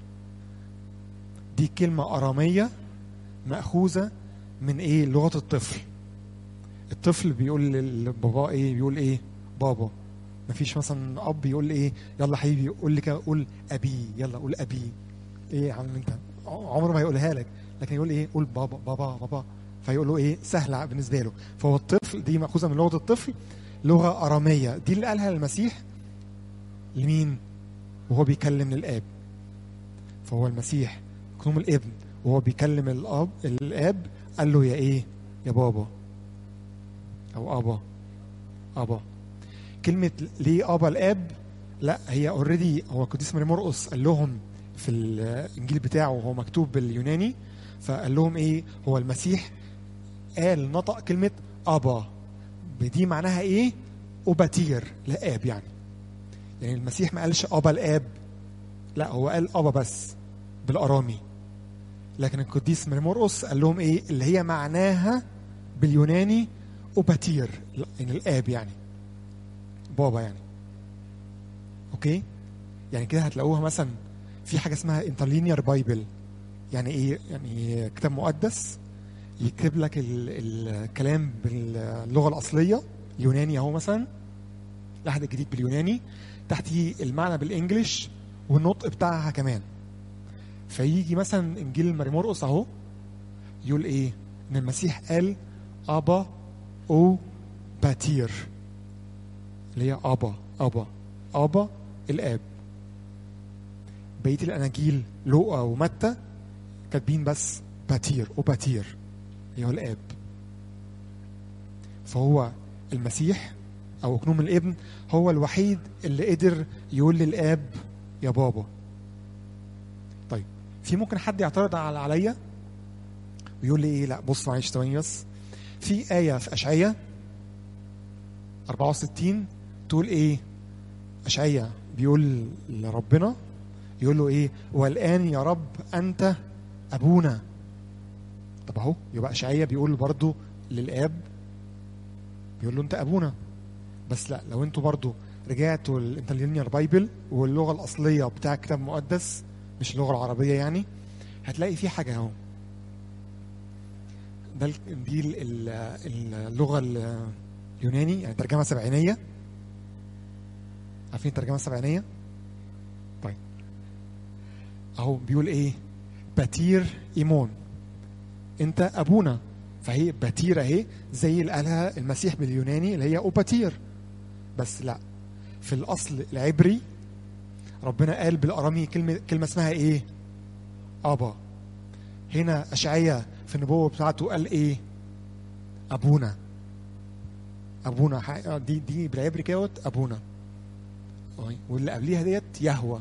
دي كلمة أرامية مأخوذة من ايه لغة الطفل الطفل بيقول لباباه ايه بيقول ايه بابا مفيش مثلا اب يقول ايه يلا حبيبي قول لي كده قول ابي يلا قول ابي ايه يا عم انت عمره ما هيقولها لك لكن يقول ايه قول بابا بابا بابا فيقول له ايه سهله بالنسبه له فهو الطفل دي ماخوذه من لغه الطفل لغه اراميه دي اللي قالها المسيح لمين وهو بيكلم الاب فهو المسيح كنوم الابن وهو بيكلم الاب الاب قال له يا ايه يا بابا او ابا ابا كلمه ليه ابا الاب لا هي اوريدي هو القديس ماري مرقس قال لهم في الانجيل بتاعه وهو مكتوب باليوناني فقال لهم ايه هو المسيح قال نطق كلمه ابا دي معناها ايه أبتير لآب يعني يعني المسيح ما قالش أبا الآب لا هو قال أبا بس بالأرامي لكن القديس مرمرقس قال لهم إيه اللي هي معناها باليوناني أبتير يعني الآب يعني بابا يعني أوكي يعني كده هتلاقوها مثلا في حاجة اسمها انترلينير بايبل يعني إيه يعني كتاب مقدس يكتب لك ال- الكلام باللغه الاصليه يوناني اهو مثلا العهد الجديد باليوناني تحتيه المعنى بالانجلش والنطق بتاعها كمان فيجي مثلا انجيل ماري مرقس اهو يقول ايه ان المسيح قال ابا او باتير اللي هي ابا ابا ابا الاب بقيه الاناجيل لوقا ومتى كاتبين بس باتير او باتير اللي هو الاب فهو المسيح او اكنوم الابن هو الوحيد اللي قدر يقول للاب يا بابا طيب في ممكن حد يعترض على عليا ويقول لي ايه لا بص معلش ثواني بس في آية في أشعية 64 تقول ايه أشعية بيقول لربنا يقول له ايه والآن يا رب أنت أبونا طب اهو يبقى أشعية بيقول برضو للآب بيقول له أنت أبونا بس لا لو انتوا برضو رجعتوا الانترلينير بايبل واللغة الأصلية بتاع الكتاب المقدس مش اللغة العربية يعني هتلاقي في حاجة اهو ده ال- دي ال- ال- اللغة اليوناني يعني ترجمة سبعينية عارفين الترجمة السبعينية؟ طيب اهو بيقول ايه؟ باتير ايمون انت ابونا فهي باتير اهي زي اللي قالها المسيح باليوناني اللي هي اوباتير بس لا في الاصل العبري ربنا قال بالارامي كلمه كلمه اسمها ايه؟ ابا هنا اشعياء في النبوه بتاعته قال ايه؟ ابونا ابونا ح- دي دي بالعبري كده ابونا أي. واللي قبليها ديت يهوى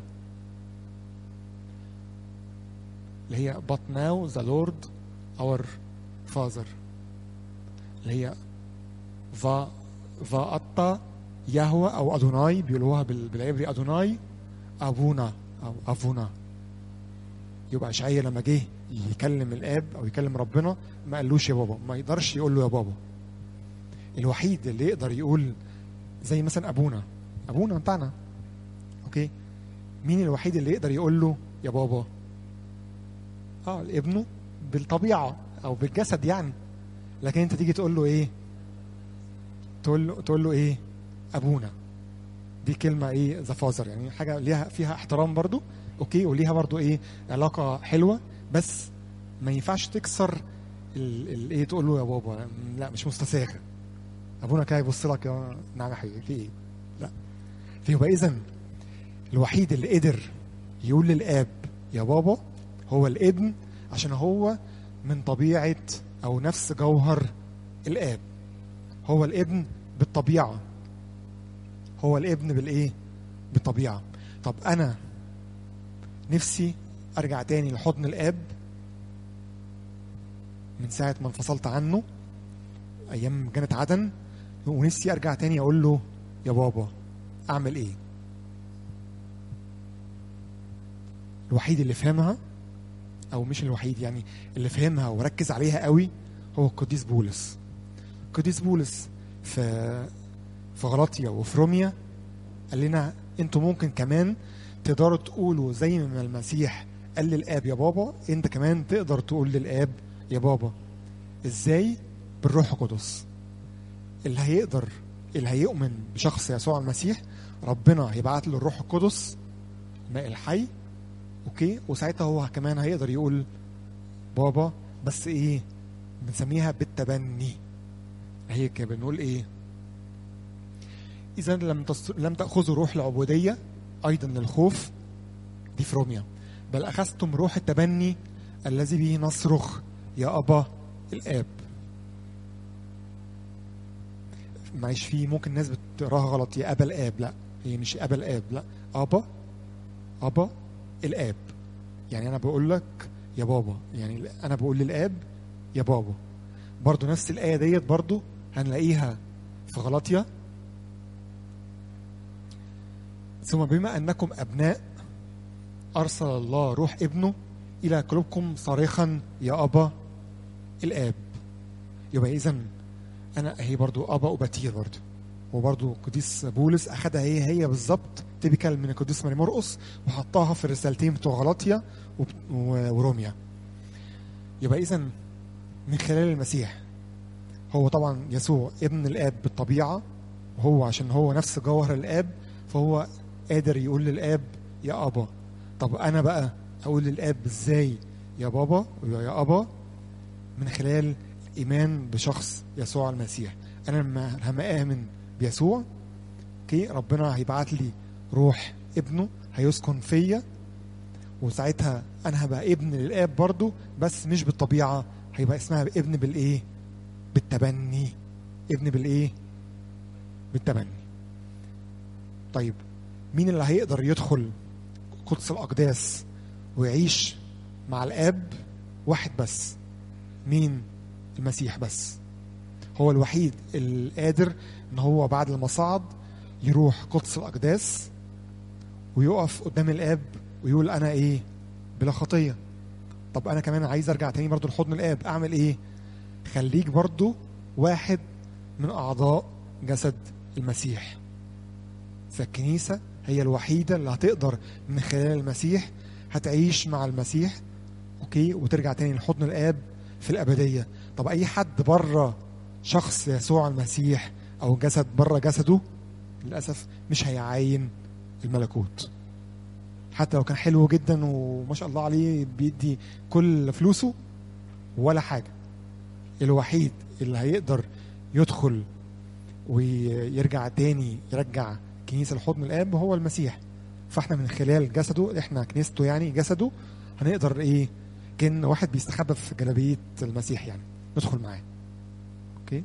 اللي هي but now the Lord our Father اللي هي فا فاتا يهوى او ادوناي بيقولوها بال- بالعبري ادوناي ابونا او ابونا يبقى اشعيا لما جه يكلم الاب او يكلم ربنا ما قالوش يا بابا ما يقدرش يقول له يا بابا الوحيد اللي يقدر يقول زي مثلا ابونا ابونا بتاعنا اوكي مين الوحيد اللي يقدر يقول له يا بابا اه ابنه بالطبيعه او بالجسد يعني لكن انت تيجي تقول له ايه تقول له تقول له ايه ابونا دي كلمه ايه ذا فازر يعني حاجه ليها فيها احترام برضو اوكي وليها برضو ايه علاقه حلوه بس ما ينفعش تكسر ال- ال- ايه تقول له يا بابا لا مش مستساغه ابونا كده يبص لك يا نعم يا حبيبي في ايه لا فيبقى اذا الوحيد اللي قدر يقول للاب يا بابا هو الابن عشان هو من طبيعه او نفس جوهر الاب هو الابن بالطبيعه هو الابن بالايه بالطبيعه طب انا نفسي ارجع تاني لحضن الاب من ساعه ما انفصلت عنه ايام جنة عدن ونفسي ارجع تاني اقول له يا بابا اعمل ايه الوحيد اللي فهمها او مش الوحيد يعني اللي فهمها وركز عليها قوي هو القديس بولس القديس بولس في في غلاطيا وفي روميا قال لنا انتوا ممكن كمان تقدروا تقولوا زي ما المسيح قال للاب يا بابا انت كمان تقدر تقول للاب يا بابا ازاي بالروح القدس اللي هيقدر اللي هيؤمن بشخص يسوع المسيح ربنا هيبعت له الروح القدس ماء الحي اوكي وساعتها هو كمان هيقدر يقول بابا بس ايه بنسميها بالتبني هي كده بنقول ايه اذا لم تص... لم تاخذوا روح العبوديه ايضا للخوف دي في روميا بل اخذتم روح التبني الذي به نصرخ يا ابا الاب معلش في ممكن ناس بتقراها غلط يا ابا الاب لا هي مش ابا الاب لا ابا ابا الاب يعني انا بقول لك يا بابا يعني انا بقول للاب يا بابا برضو نفس الايه ديت برضو هنلاقيها في غلطيا ثم بما انكم ابناء ارسل الله روح ابنه الى قلوبكم صارخا يا ابا الاب يبقى اذا انا هي برضو ابا وبتير برضو وبرضو قديس بولس اخدها هي هي بالظبط تيبيكال من القديس ماري مرقس وحطها في الرسالتين بتوع غلاطيا وب- و- وروميا يبقى اذا من خلال المسيح هو طبعا يسوع ابن الاب بالطبيعه وهو عشان هو نفس جوهر الاب فهو قادر يقول للاب يا ابا طب انا بقى اقول للاب ازاي يا بابا يا ابا من خلال ايمان بشخص يسوع المسيح انا لما لما امن بيسوع اوكي ربنا هيبعت لي روح ابنه هيسكن فيا وساعتها انا هبقى ابن للاب برضو بس مش بالطبيعه هيبقى اسمها ابن بالايه بالتبني ابن بالايه بالتبني طيب مين اللي هيقدر يدخل قدس الاقداس ويعيش مع الاب واحد بس مين المسيح بس هو الوحيد القادر ان هو بعد المصعد يروح قدس الاقداس ويقف قدام الاب ويقول انا ايه بلا خطيه طب انا كمان عايز ارجع تاني برضو لحضن الاب اعمل ايه خليك برضو واحد من اعضاء جسد المسيح فالكنيسه هي الوحيده اللي هتقدر من خلال المسيح هتعيش مع المسيح اوكي وترجع تاني لحضن الاب في الابديه طب اي حد بره شخص يسوع المسيح او جسد بره جسده للاسف مش هيعاين الملكوت حتى لو كان حلو جدا وما شاء الله عليه بيدي كل فلوسه ولا حاجه الوحيد اللي هيقدر يدخل ويرجع تاني يرجع كنيسه لحضن الاب هو المسيح فاحنا من خلال جسده احنا كنيسته يعني جسده هنقدر ايه كان واحد بيستخبى في جلابيه المسيح يعني ندخل معاه اوكي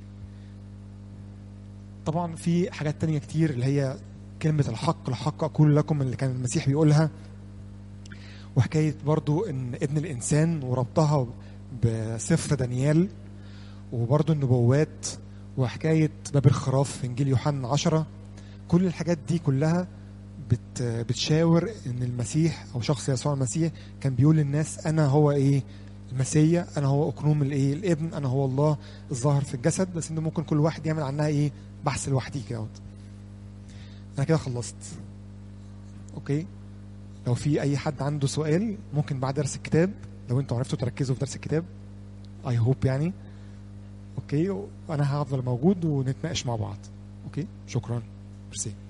طبعا في حاجات تانية كتير اللي هي كلمة الحق الحق أقول لكم اللي كان المسيح بيقولها وحكاية برضو إن ابن الإنسان وربطها بسفر دانيال وبرضو النبوات وحكاية باب الخراف في إنجيل يوحنا عشرة كل الحاجات دي كلها بت بتشاور إن المسيح أو شخص يسوع المسيح كان بيقول للناس أنا هو إيه المسيا أنا هو أقنوم الإيه الابن أنا هو الله الظاهر في الجسد بس إنه ممكن كل واحد يعمل عنها إيه بحث لوحدي كده انا كده خلصت اوكي لو في اي حد عنده سؤال ممكن بعد درس الكتاب لو انتوا عرفتوا تركزوا في درس الكتاب اي هوب يعني اوكي وانا هفضل موجود ونتناقش مع بعض اوكي شكرا ميرسي